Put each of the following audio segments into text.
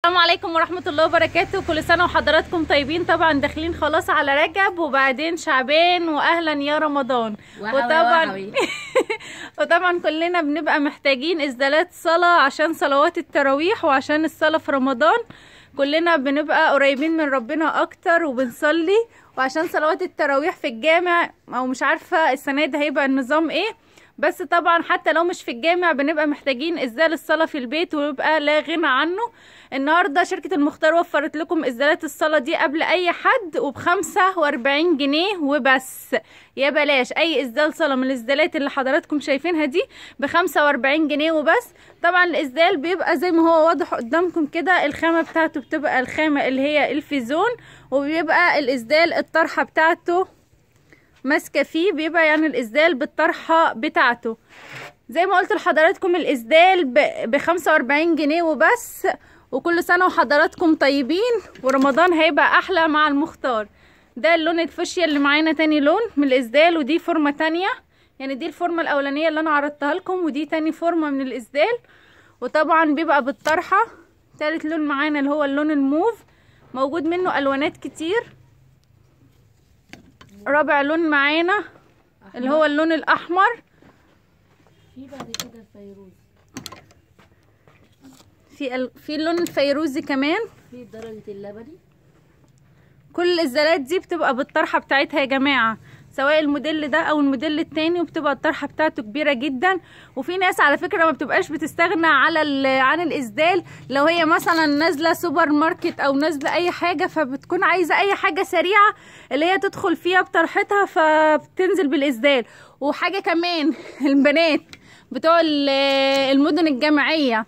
السلام عليكم ورحمة الله وبركاته كل سنة وحضراتكم طيبين طبعا داخلين خلاص على رجب وبعدين شعبان واهلا يا رمضان وحوي وطبعا وحوي. وطبعا كلنا بنبقى محتاجين ازدالات صلاة عشان صلوات التراويح وعشان الصلاة في رمضان كلنا بنبقى قريبين من ربنا اكتر وبنصلي وعشان صلوات التراويح في الجامع او مش عارفة السنة دي هيبقى النظام ايه بس طبعا حتى لو مش في الجامع بنبقى محتاجين ازدال الصلاة في البيت ويبقى لا غنى عنه النهاردة شركة المختار وفرت لكم ازدالات الصلاة دي قبل اي حد وبخمسة واربعين جنيه وبس يا بلاش اي ازدال صلاة من الازدالات اللي حضراتكم شايفينها دي بخمسة واربعين جنيه وبس طبعا الازدال بيبقى زي ما هو واضح قدامكم كده الخامة بتاعته بتبقى الخامة اللي هي الفيزون وبيبقى الازدال الطرحة بتاعته ماسكه فيه بيبقى يعني الاسدال بالطرحه بتاعته زي ما قلت لحضراتكم الاسدال ب 45 جنيه وبس وكل سنه وحضراتكم طيبين ورمضان هيبقى احلى مع المختار ده اللون الفوشيا اللي معانا تاني لون من الاسدال ودي فورمه تانية يعني دي الفورمه الاولانيه اللي انا عرضتها لكم ودي تاني فورمه من الاسدال وطبعا بيبقى بالطرحه تالت لون معانا اللي هو اللون الموف موجود منه الوانات كتير رابع لون معانا اللي هو اللون الاحمر في بعد كده الفيروز في ال... في اللون الفيروزي كمان في درجة اللبني كل الازالات دي بتبقى بالطرحه بتاعتها يا جماعه سواء الموديل ده او الموديل التاني وبتبقى الطرحه بتاعته كبيره جدا وفي ناس على فكره ما بتبقاش بتستغنى على ال... عن الاسدال لو هي مثلا نازله سوبر ماركت او نازله اي حاجه فبتكون عايزه اي حاجه سريعه اللي هي تدخل فيها بطرحتها فبتنزل بالاسدال وحاجه كمان البنات بتوع ال- المدن الجامعيه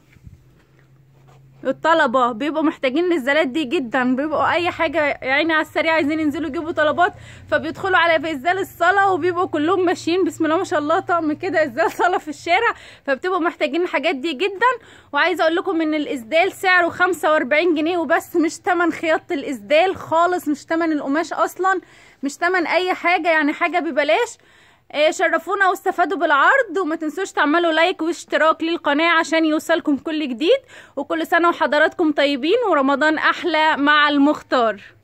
الطلبة بيبقوا محتاجين النزالات دي جدا بيبقوا اي حاجة يعني على السريع عايزين ينزلوا يجيبوا طلبات فبيدخلوا على في ازدال الصلاة وبيبقوا كلهم ماشيين بسم الله ما شاء الله طقم كده ازدال صلاة في الشارع فبتبقوا محتاجين الحاجات دي جدا وعايزة اقول لكم ان الاسدال سعره 45 جنيه وبس مش تمن خياطة الاسدال خالص مش تمن القماش اصلا مش تمن اي حاجة يعني حاجة ببلاش إيه، شرفونا واستفادوا بالعرض وما تنسوش تعملوا لايك واشتراك للقناة عشان يوصلكم كل جديد وكل سنة وحضراتكم طيبين ورمضان أحلى مع المختار